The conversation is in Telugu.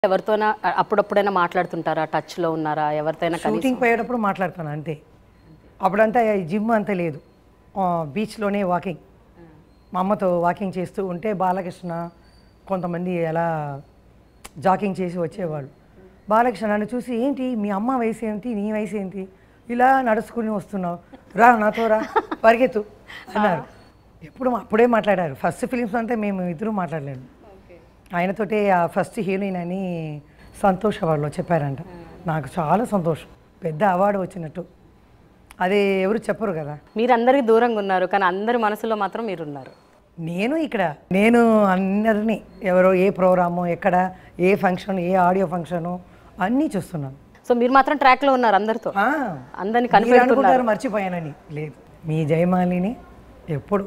ఎవరితోనా అ- అప్పుడప్పుడైనా మాట్లాడుతుంటారా టచ్ లో ఉన్నారా ఎవరితోనైనా కనీసం షూటింగ్ పోయేటప్పుడు మాట్లాడుతాను అంతే అప్పుడంతా ఈ జిమ్ అంత లేదు ఆ, బీచ్లోనే వాకింగ్ మా అమ్మతో వాకింగ్ చేస్తూ ఉంటే బాలకృష్ణ కొంతమంది ఎలా జాకింగ్ చేసి వచ్చేవాళ్ళు బాలకృష్ణ నన్ను చూసి ఏంటి మీ అమ్మ వయసు ఏంటి నీ వయసు ఏంటి ఇలా నడుచుకుని వస్తున్నావు రా నాతో రా పరిగెత్తు అన్నారు ఎప్పుడు అప్పుడే మాట్లాడారు ఫస్ట్ ఫిలిమ్స్ అంతా మేము ఇద్దరు మాట్లాడలేదు ఆయనతోటే ఆ ఫస్ట్ హీరోయిన్ అని సంతోష్ అవార్డులో చెప్పారంట నాకు చాలా సంతోషం పెద్ద అవార్డు వచ్చినట్టు అదే ఎవరు చెప్పరు కదా మీరందరికి దూరంగా ఉన్నారు కానీ అందరి మనసులో మాత్రం మీరున్నారు నేను ఇక్కడ నేను అందరినీ ఎవరో ఏ ప్రోగ్రాము ఎక్కడ ఏ ఫంక్షన్ ఏ ఆడియో ఫంక్షను అన్నీ చూస్తున్నాను సో మీరు మాత్రం ట్రాక్ లో ఉన్నారు అందరితో ఆ, అందరిని మీరు కనిపెడుతున్నారు అనుకుంటారు మర్చిపోయానని లేదు మీ జయమాలిని ఎప్పుడు